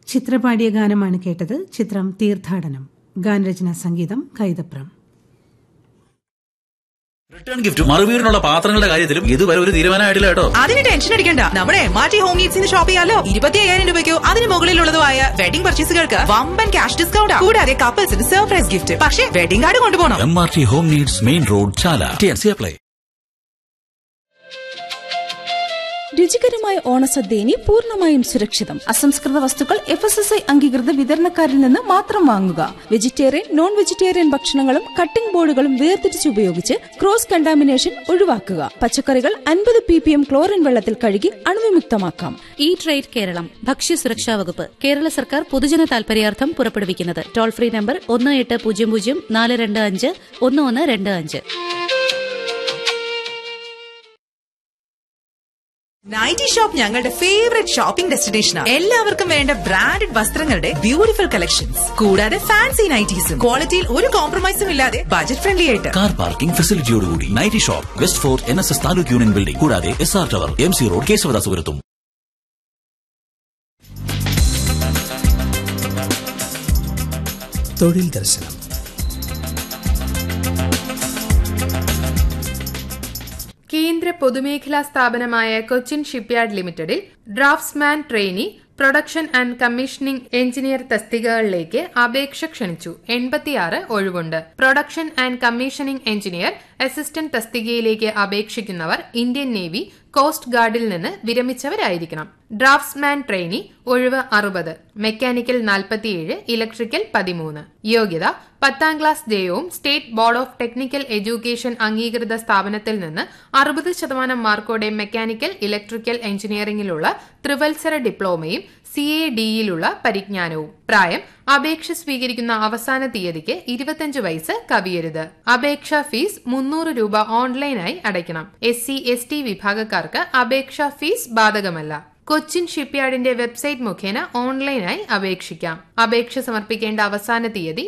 ചിത്രപാടിയ ഗാനമാണ് കേട്ടത് ചിത്രം തീർത്ഥാടനം ഗാനരചന സംഗീതം കൈതപ്രം റിട്ടേൺ ഗിഫ്റ്റ് മറുവീടിനുള്ള പാത്രങ്ങളുടെ കാര്യത്തിലും ഇതുവരെ ഒരു തീരുമാനമായിട്ടില്ല കേട്ടോ അതിന് ടെൻഷൻ അടിക്കണ്ട നമ്മുടെ എം ആർ ടി ഹോം നീഡ്സിന് ഷോപ്പ് ചെയ്യാലോ ഇരുപത്തി അയ്യായിരം രൂപയ്ക്കോ അതിന് മുകളിലുള്ളതുമായ വെഡിംഗ് പർച്ചേസുകൾക്ക് വമ്പൻ ക്യാഷ് ഡിസ്കൗണ്ട് കൂടാതെ കപ്പിൾസിന് സർപ്രൈസ് ഗിഫ്റ്റ് പക്ഷേ വെഡിംഗ് കാർഡ് കൊണ്ടുപോകണം M R T home needs main road Chala T N C apply രുചികരമായ ഓണസദ്യ ഇനി പൂർണ്ണമായും സുരക്ഷിതം അസംസ്കൃത വസ്തുക്കൾ എഫ് എസ് എസ് ഐ അംഗീകൃത വിതരണക്കാരിൽ നിന്ന് മാത്രം വാങ്ങുക വെജിറ്റേറിയൻ നോൺ വെജിറ്റേറിയൻ ഭക്ഷണങ്ങളും കട്ടിംഗ് ബോർഡുകളും വേർതിരിച്ച് ഉപയോഗിച്ച് ക്രോസ് കണ്ടാമിനേഷൻ ഒഴിവാക്കുക പച്ചക്കറികൾ അൻപത് പി പി എം ക്ലോറിൻ വെള്ളത്തിൽ കഴുകി അണുവിമുക്തമാക്കാം ഈ ട്രേഡ് കേരളം ഭക്ഷ്യസുരക്ഷാ വകുപ്പ് കേരള സർക്കാർ പൊതുജന താൽപര്യാർത്ഥം പുറപ്പെടുവിക്കുന്നത് ടോൾ ഫ്രീ നമ്പർ ഒന്ന് എട്ട് പൂജ്യം പൂജ്യം നാല് രണ്ട് അഞ്ച് ഒന്ന് ഒന്ന് രണ്ട് അഞ്ച് നൈറ്റി ഷോപ്പ് ഞങ്ങളുടെ ഫേവറേറ്റ് ഷോപ്പിംഗ് ഡെസ്റ്റിനേഷനാണ് എല്ലാവർക്കും വേണ്ട ബ്രാൻഡഡ് വസ്ത്രങ്ങളുടെ ബ്യൂട്ടിഫുൾ കളക്ഷൻസ് കൂടാതെ ഫാൻസി നൈറ്റീസും ക്വാളിറ്റിയിൽ ഒരു കോംപ്രമൈസും ഇല്ലാതെ ബജറ്റ് ഫ്രണ്ട്ലി ആയിട്ട് കാർ പാർക്കിംഗ് ഫെസിലിറ്റിയോടുകൂടി nighty shop west fort N S S taluk union building കൂടാതെ S R tower M C road കേശവദാസുപുരത്തും തൊഴിൽ ദർശനം കേന്ദ്ര പൊതുമേഖലാ സ്ഥാപനമായ കൊച്ചിൻ ഷിപ്പ്യാർഡ് ലിമിറ്റഡിൽ draftsman trainee production and commissioning engineer തസ്തികകളിലേക്ക് അപേക്ഷ ക്ഷണിച്ചു എൺപത്തിയാറ് ഒഴിവുണ്ട് production and commissioning engineer assistant തസ്തികയിലേക്ക് അപേക്ഷിക്കുന്നവർ ഇന്ത്യൻ നേവി കോസ്റ്റ് ഗാർഡിൽ നിന്ന് വിരമിച്ചവരായിരിക്കണം ഡ്രാഫ്റ്റ്സ്മാൻ ട്രെയിനി ഒഴിവ് അറുപത് മെക്കാനിക്കൽ നാൽപ്പത്തിയേഴ് ഇലക്ട്രിക്കൽ പതിമൂന്ന് യോഗ്യത പത്താം ക്ലാസ് ജയവും state board of technical education അംഗീകൃത സ്ഥാപനത്തിൽ നിന്ന് അറുപത് ശതമാനം മാർക്കോടെ മെക്കാനിക്കൽ ഇലക്ട്രിക്കൽ എഞ്ചിനീയറിംഗിലുള്ള ത്രിവത്സര ഡിപ്ലോമയും സി എ ഡിയിലുള്ള പരിജ്ഞാനവും പ്രായം അപേക്ഷ സ്വീകരിക്കുന്ന അവസാന തീയതിക്ക് ഇരുപത്തിയഞ്ച് വയസ്സ് കവിയരുത് അപേക്ഷാ ഫീസ് മുന്നൂറ് രൂപ ഓൺലൈനായി അടയ്ക്കണം എസ് സി എസ് ടി വിഭാഗക്കാർക്ക് അപേക്ഷാ ഫീസ് ബാധകമല്ല കൊച്ചിൻ ഷിപ്പ്യാർഡിന്റെ വെബ്സൈറ്റ് മുഖേന ഓൺലൈനായി അപേക്ഷിക്കാം അപേക്ഷ സമർപ്പിക്കേണ്ട അവസാന തീയതി